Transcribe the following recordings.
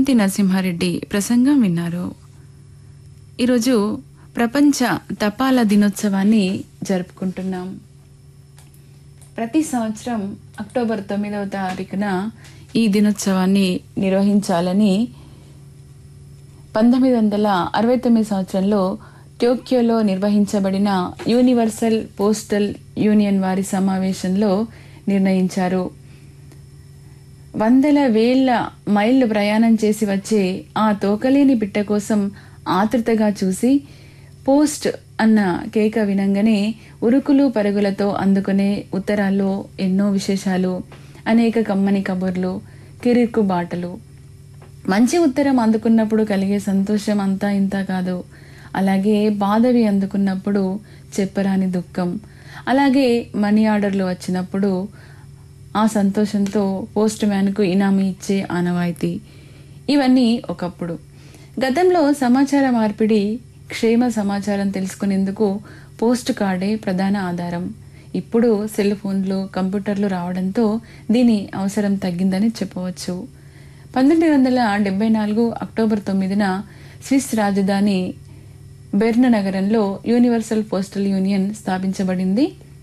శ్రీమంతి నరసింహారెడ్డి ప్రసంగం విన్నారు ఈరోజు ప్రపంచ తపాలా దినోత్సవాన్ని జరుపుకుంటున్నాం ప్రతి సంవత్సరం అక్టోబర్ తొమ్మిదవ తారీఖున ఈ దినోత్సవాన్ని నిర్వహించాలని పంతొమ్మిది వందల అరవై తొమ్మిది సంవత్సరంలో టోక్యోలో నిర్వహించబడిన యూనివర్సల్ పోస్టల్ యూనియన్ వారి సమావేశంలో నిర్ణయించారు వందల వేల మైళ్ళు ప్రయాణం చేసి వచ్చే ఆ తోకలేని బిడ్డ కోసం ఆతృతగా చూసి పోస్ట్ అన్న కేక వినంగానే ఉరుకులు పరుగులతో అందుకునే ఉత్తరాల్లో ఎన్నో విశేషాలు అనేక కమ్మని కబుర్లు కిరిక్కు బాటలు మంచి ఉత్తరం అందుకున్నప్పుడు కలిగే సంతోషం అంతా ఇంత కాదు అలాగే బాధవి అందుకున్నప్పుడు చెప్పరాని దుఃఖం అలాగే మనీ ఆర్డర్లు వచ్చినప్పుడు ఆ సంతోషంతో పోస్ట్ మ్యాన్కు ఇనామీ ఇచ్చే ఆనవాయితీ ఇవన్నీ ఒకప్పుడు గతంలో సమాచార మార్పిడి క్షేమ సమాచారం తెలుసుకునేందుకు పోస్ట్ కార్డే ప్రధాన ఆధారం ఇప్పుడు సెల్ ఫోన్లు కంప్యూటర్లు రావడంతో దీని అవసరం తగ్గిందని చెప్పవచ్చు పంతొమ్మిది వందల డెబ్బై నాలుగు అక్టోబర్ తొమ్మిదిన స్విస్ రాజధాని బెర్న్ నగరంలో యూనివర్సల్ పోస్టల్ యూనియన్ స్థాపించబడింది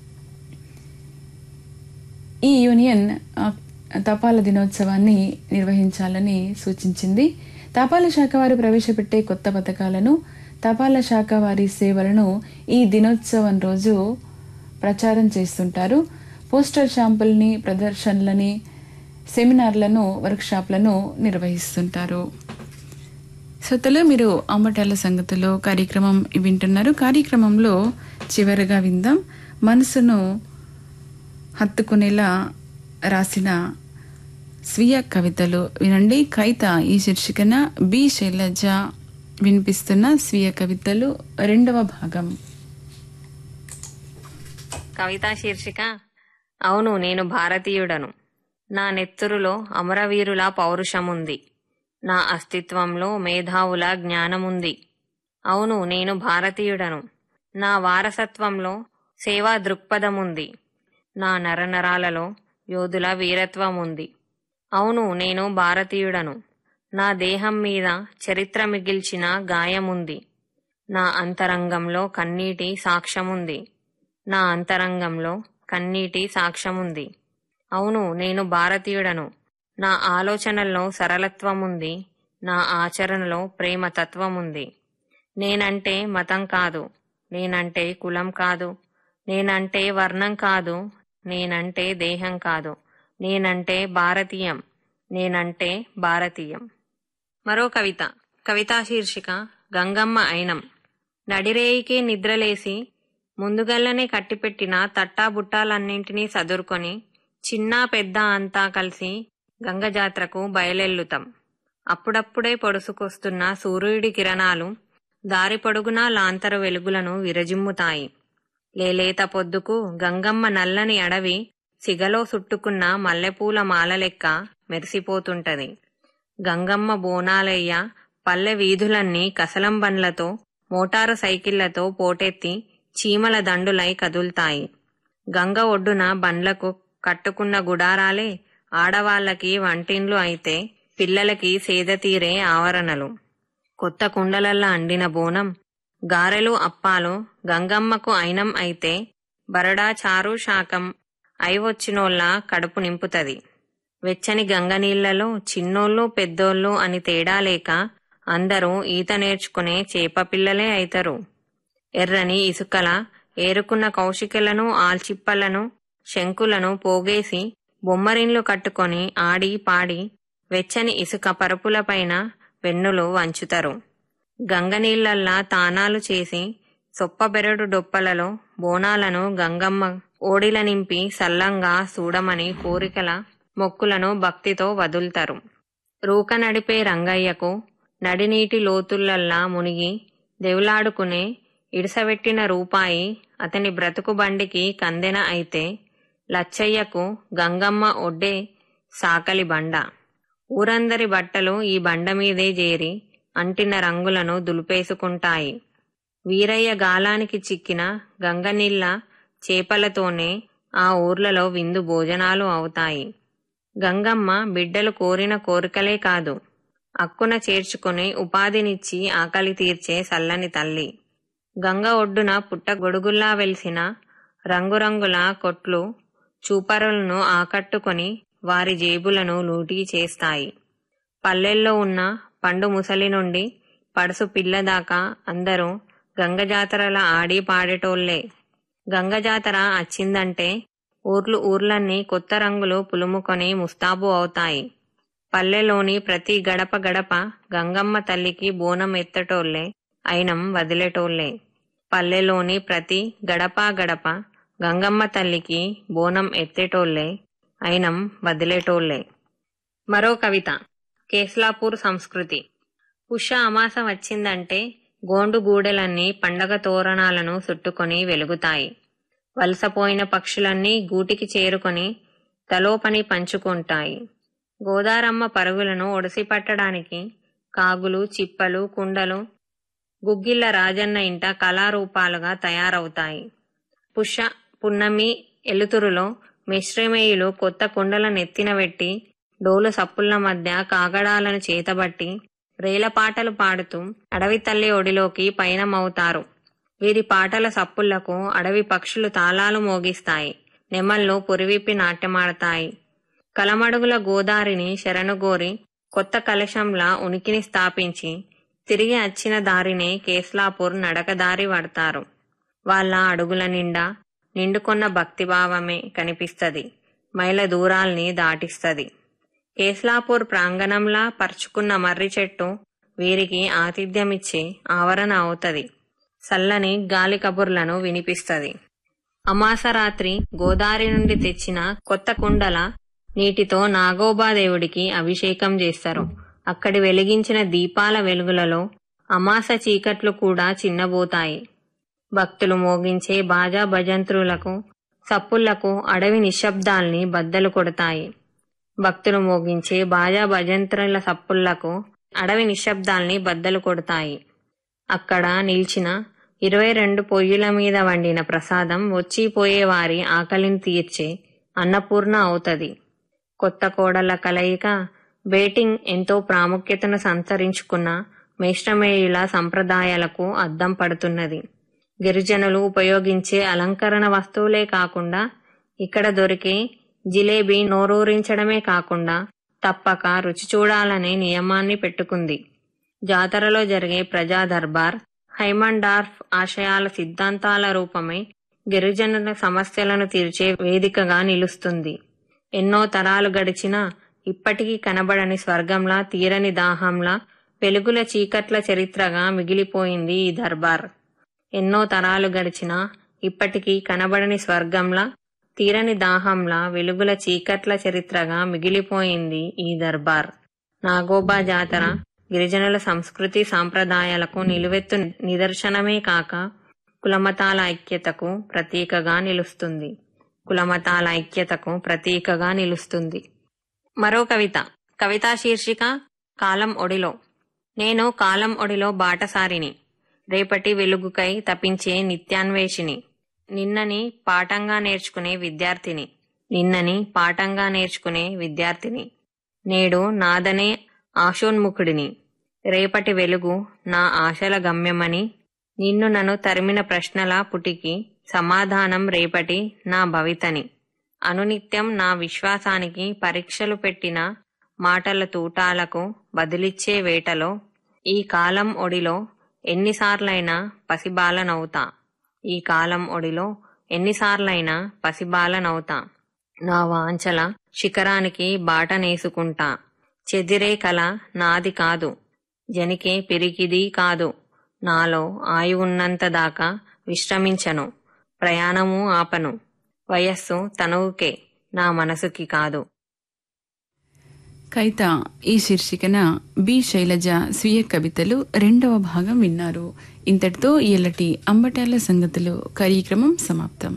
ఈ యూనియన్ ఆ, తపాలా దినోత్సవాన్ని నిర్వహించాలని సూచించింది తపాలా శాఖ వారు ప్రవేశపెట్టే కొత్త పథకాలను తపాలా శాఖ వారి సేవలను ఈ దినోత్సవం రోజు ప్రచారం చేస్తుంటారు పోస్టల్ షాంపుల్ని ప్రదర్శనలని సెమినార్లను వర్క్షాప్లను నిర్వహిస్తుంటారు శ్రోతలు మీరు అమ్మటాల సంగతిలో కార్యక్రమం వింటున్నారు కార్యక్రమంలో చివరగా విందాం మనసును హత్తుకునేలా రాసిన స్వీయ కవితలు వినండి కవిత ఈ శీర్షికన బి శైలజ వినిపిస్తున్న స్వీయ కవితలు రెండవ భాగం కవితా శీర్షిక అవును నేను భారతీయుడను నా నెత్తురులో అమరవీరుల పౌరుషముంది నా అస్తిత్వంలో మేధావుల జ్ఞానముంది అవును నేను భారతీయుడను నా వారసత్వంలో సేవా దృక్పథముంది నా నరనరాలలో యోధుల వీరత్వముంది అవును నేను భారతీయుడను నా దేహం మీద చరిత్ర మిగిల్చిన గాయముంది నా అంతరంగంలో కన్నీటి సాక్ష్యముంది నా అంతరంగంలో కన్నీటి సాక్ష్యముంది అవును నేను భారతీయుడను నా ఆలోచనల్లో సరళత్వముంది నా ఆచరణలో ప్రేమతత్వముంది నేనంటే మతం కాదు నేనంటే కులం కాదు నేనంటే వర్ణం కాదు నేనంటే దేహం కాదు నేనంటే భారతీయం నేనంటే భారతీయం మరో కవిత కవితా శీర్షిక గంగమ్మ అయినం నడిరేయికే నిద్రలేసి ముందుగల్లనే కట్టిపెట్టిన తట్టాబుట్టాలన్నింటినీ సదురుకొని చిన్న పెద్ద అంతా కలిసి గంగ జాత్రకు బయలెల్లుతాం అప్పుడప్పుడే పొడుసుకొస్తున్న సూర్యుడి కిరణాలు దారి పొడుగునా లాంతరు వెలుగులను విరజిమ్ముతాయి లేలేత పొద్దుకు గంగమ్మ నల్లని అడవి సిగలో సుట్టుకున్న మల్లెపూల మాల లెక్క మెరిసిపోతుంటది గంగమ్మ బోనాలయ్య పల్లె వీధులన్నీ కసలం బండ్లతో మోటారు సైకిళ్లతో పోటెత్తి చీమల దండులై కదుల్తాయి గంగ ఒడ్డున బండ్లకు కట్టుకున్న గుడారాలే ఆడవాళ్లకి వంటిండ్లు అయితే పిల్లలకి సేద తీరే ఆవరణలు కొత్త కుండలల్లా అండిన బోనం గారెలు అప్పాలు గంగమ్మకు అయినం అయితే బరడా చారు శాకం అయివొచ్చినోళ్ళ కడుపు నింపుతది వెచ్చని గంగనీళ్లలో చిన్నోళ్ళు పెద్దోళ్ళు అని తేడా లేక అందరూ ఈత నేర్చుకునే చేప పిల్లలే అయితరు ఎర్రని ఇసుకల ఏరుకున్న కౌశికలను ఆల్చిప్పలను శంకులను పోగేసి బొమ్మరిన్లు కట్టుకొని ఆడి పాడి వెచ్చని ఇసుక పరుపులపైన వెన్నులు వంచుతరు గంగనీళ్లల్లా తానాలు చేసి సొప్పబెరడు డొప్పలలో బోనాలను గంగమ్మ ఓడిల నింపి సల్లంగా చూడమని కోరికల మొక్కులను భక్తితో వదులుతారు రూక నడిపే రంగయ్యకు నడినీటి లోతులల్లా మునిగి దేవులాడుకునే ఇడిసబెట్టిన రూపాయి అతని బ్రతుకు బండికి కందెన అయితే లచ్చయ్యకు గంగమ్మ ఒడ్డే సాకలి బండ ఊరందరి బట్టలు ఈ బండ మీదే చేరి అంటిన రంగులను దులిపేసుకుంటాయి వీరయ్య గాలానికి చిక్కిన గంగనీళ్ళ చేపలతోనే ఆ ఊర్లలో విందు భోజనాలు అవుతాయి గంగమ్మ బిడ్డలు కోరిన కోరికలే కాదు అక్కున చేర్చుకుని ఉపాధినిచ్చి ఆకలి తీర్చే సల్లని తల్లి గంగ ఒడ్డున పుట్ట గొడుగుల్లా వెలిసిన రంగురంగుల కొట్లు చూపరులను ఆకట్టుకొని వారి జేబులను లూటీ చేస్తాయి పల్లెల్లో ఉన్న పండు ముసలి నుండి పడుసు పిల్ల దాకా అందరూ గంగ జాతరల ఆడి పాడేటోళ్లే గంగ జాతర వచ్చిందంటే ఊర్లు ఊర్లన్నీ కొత్త రంగులు పులుముకొని ముస్తాబు అవుతాయి పల్లెలోని ప్రతి గడప గడప గంగమ్మ తల్లికి బోనం ఎత్తటోళ్లే అయినం వదిలేటోళ్లే పల్లెలోని ప్రతి గడప గడప గంగమ్మ తల్లికి బోనం ఎత్తేటోళ్లే అయినం వదిలేటోళ్లే మరో కవిత కేస్లాపూర్ సంస్కృతి పుష్య అమాస వచ్చిందంటే గోండు గూడెలన్నీ పండగ తోరణాలను చుట్టుకొని వెలుగుతాయి వలసపోయిన పక్షులన్నీ గూటికి చేరుకొని తలోపని పంచుకుంటాయి గోదారమ్మ పరుగులను ఒడిసి పట్టడానికి కాగులు చిప్పలు కుండలు గుగ్గిళ్ళ రాజన్న ఇంట కళారూపాలుగా తయారవుతాయి పుష్య పున్నమి ఎలుతురులో మిశ్రమేయులు కొత్త కుండల నెత్తినబెట్టి డోలు సప్పుల మధ్య కాగడాలను చేతబట్టి రేలపాటలు పాడుతూ అడవి తల్లి ఒడిలోకి పయనమవుతారు వీరి పాటల సప్పుళ్లకు అడవి పక్షులు తాళాలు మోగిస్తాయి నెమళ్ళు పురివిప్పి నాట్యమాడతాయి కలమడుగుల గోదారిని శరణుగోరి కొత్త కలశంలా ఉనికిని స్థాపించి తిరిగి వచ్చిన దారినే కేస్లాపూర్ నడకదారి పడతారు వాళ్ళ అడుగుల నిండా నిండుకొన్న భక్తిభావమే కనిపిస్తది మైల దూరాల్ని దాటిస్తది కేస్లాపూర్ ప్రాంగణంలా పరుచుకున్న మర్రి చెట్టు వీరికి ఆతిథ్యమిచ్చే ఆవరణ అవుతది సల్లని గాలి కబుర్లను వినిపిస్తది అమాసరాత్రి గోదారి నుండి తెచ్చిన కొత్త కుండల నీటితో నాగోబాదేవుడికి అభిషేకం చేస్తారు అక్కడి వెలిగించిన దీపాల వెలుగులలో అమాస చీకట్లు కూడా చిన్నబోతాయి భక్తులు మోగించే బాజా భజంత్రులకు సప్పుళ్లకు అడవి నిశ్శబ్దాల్ని బద్దలు కొడతాయి భక్తులు మోగించే బాజా భజంత్రుల సప్పుళ్లకు అడవి నిశ్శబ్దాల్ని బద్దలు కొడతాయి అక్కడ నిల్చిన ఇరవై రెండు పొయ్యిల మీద వండిన ప్రసాదం వచ్చిపోయే వారి ఆకలిని తీర్చే అన్నపూర్ణ అవుతది కొత్త కోడళ్ల కలయిక బేటింగ్ ఎంతో ప్రాముఖ్యతను సంతరించుకున్న మేష్టమేయుల సంప్రదాయాలకు అద్దం పడుతున్నది గిరిజనులు ఉపయోగించే అలంకరణ వస్తువులే కాకుండా ఇక్కడ దొరికే జిలేబీ నోరూరించడమే కాకుండా తప్పక రుచి చూడాలనే నియమాన్ని పెట్టుకుంది జాతరలో జరిగే ప్రజా దర్బార్ హైమండార్ఫ్ ఆశయాల సిద్ధాంతాల రూపమై గిరిజనుల సమస్యలను తీర్చే వేదికగా నిలుస్తుంది ఎన్నో తరాలు గడిచినా ఇప్పటికీ కనబడని స్వర్గంలా తీరని దాహంలా వెలుగుల చీకట్ల చరిత్రగా మిగిలిపోయింది ఈ దర్బార్ ఎన్నో తరాలు గడిచినా ఇప్పటికీ కనబడని స్వర్గంలా తీరని దాహంలా వెలుగుల చీకట్ల చరిత్రగా మిగిలిపోయింది ఈ దర్బార్ నాగోబా జాతర గిరిజనుల సంస్కృతి సాంప్రదాయాలకు నిలువెత్తు నిదర్శనమే కాక కులమతాల ఐక్యతకు ప్రతీకగా నిలుస్తుంది కులమతాల ఐక్యతకు ప్రతీకగా నిలుస్తుంది మరో కవిత కవితా శీర్షిక కాలం ఒడిలో నేను కాలం ఒడిలో బాటసారిని రేపటి వెలుగుకై తపించే నిత్యాన్వేషిని నిన్నని పాఠంగా నేర్చుకునే విద్యార్థిని నిన్నని పాఠంగా నేర్చుకునే విద్యార్థిని నేడు నాదనే ఆశోన్ముఖుడిని రేపటి వెలుగు నా ఆశల గమ్యమని నిన్ను నన్ను తరిమిన ప్రశ్నల పుటికి సమాధానం రేపటి నా భవితని అనునిత్యం నా విశ్వాసానికి పరీక్షలు పెట్టిన మాటల తూటాలకు బదిలిచ్చే వేటలో ఈ కాలం ఒడిలో ఎన్నిసార్లైనా పసిబాలనవుతా ఈ కాలం ఒడిలో ఎన్నిసార్లైనా పసిబాలనవుతా నా వాంఛల శిఖరానికి బాటనేసుకుంటా చెదిరే కల నాది కాదు జనికే పిరికిది కాదు నాలో ఆయువున్నంత దాకా విశ్రమించను ప్రయాణము ఆపను వయస్సు తనువుకే నా మనసుకి కాదు కైత ఈ శీర్షికన బి శైలజ స్వీయ కవితలు రెండవ భాగం విన్నారు ఇంతటితో ఇల్లటి అంబటాల సంగతులు కార్యక్రమం సమాప్తం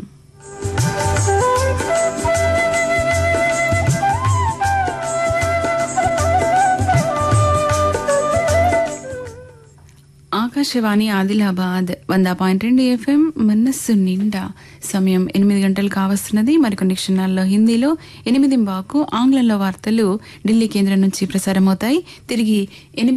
ఆకాశ ఆకాశవాణి ఆదిలాబాద్ వంద పాయింట్ రెండు ఎఫ్ఎం మనస్సు నిండా సమయం ఎనిమిది గంటలు కావస్తున్నది మరికొన్ని క్షణాల్లో హిందీలో ఎనిమిది బాకు ఆంగ్లంలో వార్తలు ఢిల్లీ కేంద్రం నుంచి ప్రసారమవుతాయి తిరిగి ఎనిమిది